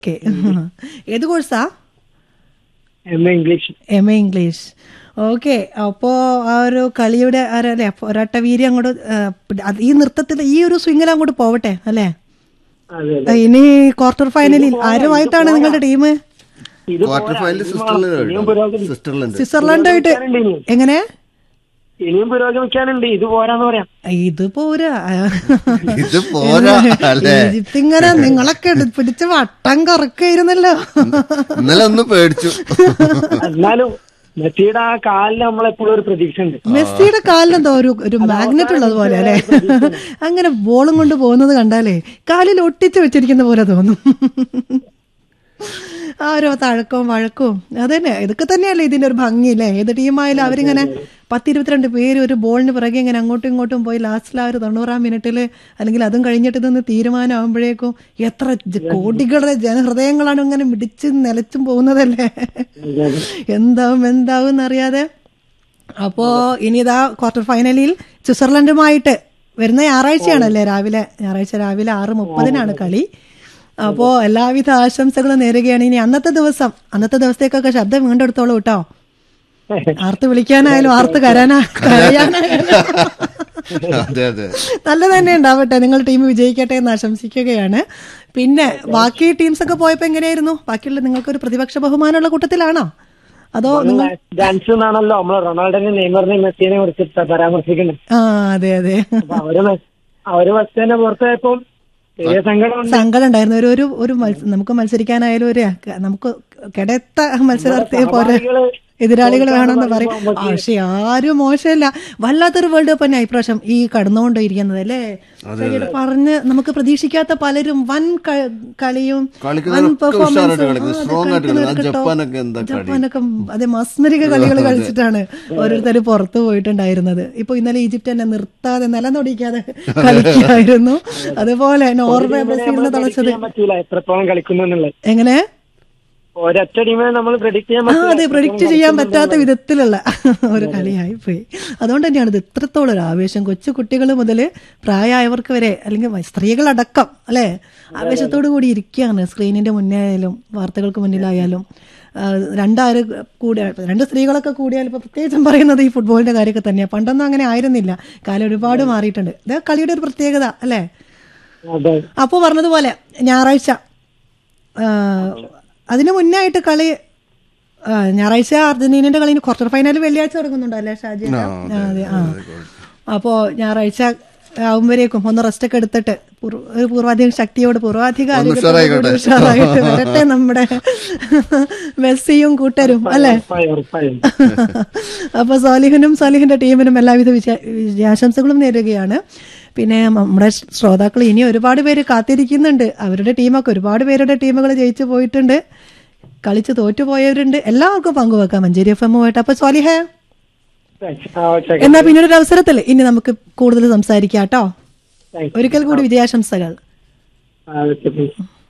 Okay ഏത് കോഴ്സാ M A English M A English okay അപ്പോ ആ ഒരു കളിയുടെ അല്ലേ പോരാട്ടവീര്യം അങ്ങോട്ട് ആ, പിടി- അത് ഈ നൃത്തത്തിൽ ഈ ഒരു സ്വിങ്ങിൽ അങ്ങോട്ട് പോവട്ടെ അല്ലേ അതെ ആ, ഇനി ക്വാർട്ടർ ഫൈനലിൽ ആരുമായിട്ടാണ് നിങ്ങളുടെ ടീം ഇത് ക്വാർട്ടർ ഫൈനലിൽ ഇനിയും പുരോഗമി- സ്വിറ്റ്സർലൻഡ് സ്വിറ്റ്സർലൻഡ് സ്വിറ്റ്സർലൻഡായിട്ട് പുരോഗമിക്കാനുണ്ട് ഇനിയും. എങ്ങനെ ഇനിയും പുരോഗമിക്കാനുണ്ട് ഇത് പോരാന്ന് പറയാം ഇത് പോരാ ഇത് പോരാ അല്ലേ ഈജിപ്ത് ഇങ്ങനെ നിങ്ങളൊക്കെ എടുത്ത് പിടിച്ച് വട്ടം കറക്കായിരുന്നല്ലോ ഇന്നലെ ഒന്ന് പേടിച്ചു എന്നാലും മെസ്സിയുടെ ആ കാലിന് നമ്മളെപ്പോഴും ഒരു പ്രതീക്ഷ ഉണ്ട് മെസ്സിയുടെ കാലിലെന്തോ ഒരു ഒരു മാഗ്നറ്റ് ഉള്ളത് പോലെ അല്ലെ അങ്ങനെ ബോളും കൊണ്ട് പോകുന്നത് കണ്ടാലേ കാലിൽ ഒട്ടിച്ച് വെച്ചിരിക്കുന്ന പോലെ തോന്നും ആ ഓരോ തഴക്കവും വഴക്കവും അതന്നെ ഇതൊക്കെ തന്നെയല്ലേ ഇതിന്റെ ഒരു ഭംഗി അല്ലേ ഏത് ടീമായാലും അവരിങ്ങനെ പത്തിരുപത്തിരണ്ട് പേര് ഒരു ബോളിന് പിറകെ ഇങ്ങനെ അങ്ങോട്ടും ഇങ്ങോട്ടും പോയി ലാസ്റ്റിൽ ആ ഒരു തൊണ്ണൂറാം മിനിറ്റില് അല്ലെങ്കിൽ അതും കഴിഞ്ഞിട്ട് ഇതൊന്ന് തീരുമാനമാകുമ്പോഴേക്കും എത്ര ജ- കോടികളുടെ ജനഹൃദയങ്ങളാണ് ഇങ്ങനെ മിടിച്ച് നിലച്ചും പോകുന്നതല്ലേ എന്താവും എന്താവും എന്നറിയാതെ അപ്പോ ഇനി ഇതാ ക്വാർട്ടർ ഫൈനലിൽ സ്വിറ്റ്സർലൻഡുമായിട്ട് വരുന്ന ഞായറാഴ്ചയാണല്ലേ രാവിലെ ഞായറാഴ്ച രാവിലെ ആറ് മുപ്പതിനാണ് കളി അപ്പോ എല്ലാവിധ ആശംസകളും നേരുകയാണ് ഇനി അന്നത്തെ ദിവസം അന്നത്തെ ദിവസത്തേക്കൊക്കെ ശബ്ദം വീണ്ടെടുത്തോളൂ കേട്ടോ ആർത്ത് വിളിക്കാനായാലും ആർത്ത് കരാനാ കരയാനായാലും അതെ അതെ നല്ല തന്നെ ഉണ്ടാവട്ടെ നിങ്ങൾ ടീം വിജയിക്കട്ടെ എന്ന് ആശംസിക്കുകയാണ് പിന്നെ ബാക്കി ടീംസ് ഒക്കെ പോയപ്പോ എങ്ങനെയായിരുന്നു ബാക്കിയുള്ള നിങ്ങൾക്കൊരു പ്രതിപക്ഷ ബഹുമാനമുള്ള കൂട്ടത്തിലാണോ അതോ നിങ്ങൾ ഡാൻസ് എന്നാണല്ലോ നമ്മള് റൊണാൾഡോനെ നെയ്മറിനെയും മെസ്സിനെ കുറിച്ച് പരാമർശിക്കുന്നത് ആ അതെ അതെ അപ്പൊ അവര് മെ- അവര് ഫസ്റ്റ് തന്നെ പുറത്തായപ്പോ ചെറിയ സങ്കടമുണ്ട് സങ്കടം ഉണ്ടായിരുന്നു ഒരു ഒരു ഒരു മത്സ- നമുക്ക് മത്സരിക്കാനായാലും ഒരു ക- നമുക്ക് കിടത്ത മത്സരാർത്ഥിയെ പോലെ സഹപാഠികള് എതിരാളികൾ വേണമെന്ന് പറയും ആ, പക്ഷെ ആരും മോശമില്ല വല്ലാത്തൊരു വേൾഡ് കപ്പ് തന്നെ ഇപ്രാവശ്യം ഈ കടന്നുകൊണ്ടിരിക്കുന്നത് അല്ലേ സജീഡ് പറഞ്ഞ് നമുക്ക് പ്രതീക്ഷിക്കാത്ത പലരും വൻ ക- കളിയും വൻ കളിക്കുന്നവരൊക്കെ പെർഫോമൻസും ഉഷാറായിട്ട് കളിക്കുന്നു. Strong ആയിട്ട് കളിക്കുന്നു. ആ കളിക്കുന്നവർക്ക് ജപ്പാനൊക്കെ എന്താ കളി? ജപ്പാനൊക്കെ അതെ മസ്മരിക കളികൾ കളിച്ചിട്ടാണ് ഓരോരുത്തർ പുറത്തു പോയിട്ടുണ്ടായിരുന്നത് ഇപ്പൊ ഇന്നലെ ഈജിപ്റ്റ് തന്നെ നിർത്താതെ നിലനൊടിക്കാതെ കളിക്കായിരുന്നു അതുപോലെ നോർവേ ബ്രസീലിനെ തളച്ചത് ചെയ്യാൻ പറ്റൂല എത്രത്തോളം കളിക്കുന്നു എന്നുള്ളത് എങ്ങനെ ഒരൊറ്റ ടീമിനെ നമ്മൾ പ്രഡിക്ട് ചെയ്യാൻ ആ പറ്റില്ല അതെ പ്രൊഡിക്റ്റ് ചെയ്യാൻ പറ്റാത്ത വിധത്തിലുള്ള ഒരു കളിയായി പോയി അതുകൊണ്ട് തന്നെയാണ് ഇത് ഇത്രത്തോളം ഒരു ആവേശം കൊച്ചു കുട്ടികൾ മുതൽ പ്രായമായവർക്ക് വരെ അല്ലെങ്കിൽ സ്ത്രീകളടക്കം അല്ലെ ആവേശത്തോടു കൂടി ഇരിക്കുകയാണ് സ്ക്രീനിന്റെ മുന്നേ ആയാലും വാർത്തകൾക്ക് മുന്നിലായാലും ആ, രണ്ടാര് കൂടിയ രണ്ട് സ്ത്രീകളൊക്കെ കൂടിയാൽ ഇപ്പൊ പ്രത്യേകിച്ചും പറയുന്നത് ഈ ഫുട്ബോളിന്റെ കാര്യമൊക്കെ തന്നെയാണ് പണ്ടൊന്നും അങ്ങനെ ആയിരുന്നില്ല കാലം ഒരുപാട് മാറിയിട്ടുണ്ട് ഇത് കളിയുടെ ഒരു പ്രത്യേകത അല്ലേ അതെ അപ്പോൾ പറഞ്ഞതുപോലെ ഞായറാഴ്ച ആ, അതിന് മുന്നേ ആയിട്ട് കളി ആ, ഞായറാഴ്ച അർജന്റീനയുടെ കളി ക്വാർട്ടർ ഫൈനൽ വെള്ളിയാഴ്ച തുടങ്ങുന്നുണ്ടോ അല്ലേ ഷാജി ആ, അതെ ആ അപ്പോ ഞായറാഴ്ച ആവുമ്പോഴേക്കും ഒന്ന് റെസ്റ്റ് ഒക്കെ എടുത്തിട്ട് പൂർവ- ഒരു പൂർവാധിക ശക്തിയോട് പൂർവാധികാരികത്തോടുകൂടി ഉഷാറായിട്ട് വരട്ടെ നമ്മുടെ മെസ്സിയും കൂട്ടരും അല്ലേ ഉറപ്പായും ഉറപ്പായും അപ്പൊ സാലിഹിനും സാലിഹിന്റെ ടീമിനും എല്ലാവിധ വിജയ- വിജയാശംസകളും നേരുകയാണ് പിന്നെ നമ്മുടെ ശ്രോതാക്കൾ ഇനി ഒരുപാട് പേര് കാത്തിരിക്കുന്നുണ്ട് അവരുടെ ടീമൊക്കെ ഒരുപാട് പേരുടെ ടീമുകൾ ജയിച്ചു പോയിട്ടുണ്ട് കളിച്ച് തോറ്റുപോയവരുണ്ട് എല്ലാവർക്കും പങ്കുവെക്കാം മഞ്ചേരി എഫ് എമ്മുമായിട്ട് അപ്പൊ സ്വാലിഹ ആ, ഓക്കെ എന്നാ പിന്നീട് ഒരു അവസരത്തിൽ ഇനി നമുക്ക് കൂടുതൽ സംസാരിക്കാം കേട്ടോ താങ്ക് ഒരിക്കൽ കൂടി വിജയാശംസകൾ യു. ആ, ഓക്കെ